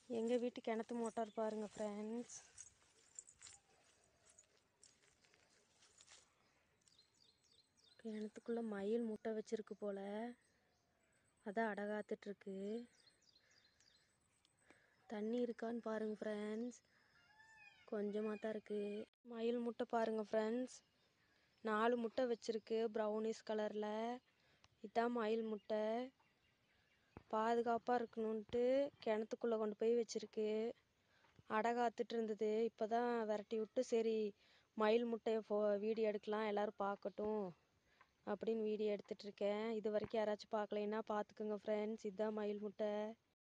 எங்கள் வீட்டு கிணத்து மோட்டார் பாருங்கள் ஃப்ரெண்ட்ஸ் கிணத்துக்குள்ளே மயில் முட்டை வச்சிருக்கு போல அதான் அடகாத்துட்ருக்கு தண்ணி இருக்கான்னு பாருங்கள் ஃப்ரெண்ட்ஸ் கொஞ்சமாக தான் இருக்குது மயில் முட்டை பாருங்கள் ஃப்ரெண்ட்ஸ் நாலு முட்டை வச்சிருக்கு ப்ரௌனிஷ் கலரில் இதான் மயில் முட்டை பாதுகாப்பாக இருக்கணுன்ட்டு கிணத்துக்குள்ளே கொண்டு போய் வச்சிருக்கு அடை காத்துட்டு இருந்தது இப்போ தான் விரட்டி விட்டு சரி மயில் முட்டையை ஃபோ வீடியோ எடுக்கலாம் எல்லோரும் பார்க்கட்டும் அப்படின்னு வீடியோ எடுத்துகிட்டு இருக்கேன் இது வரைக்கும் யாராச்சும் பார்க்கலைன்னா பார்த்துக்குங்க ஃப்ரெண்ட்ஸ் இதுதான் மயில் முட்டை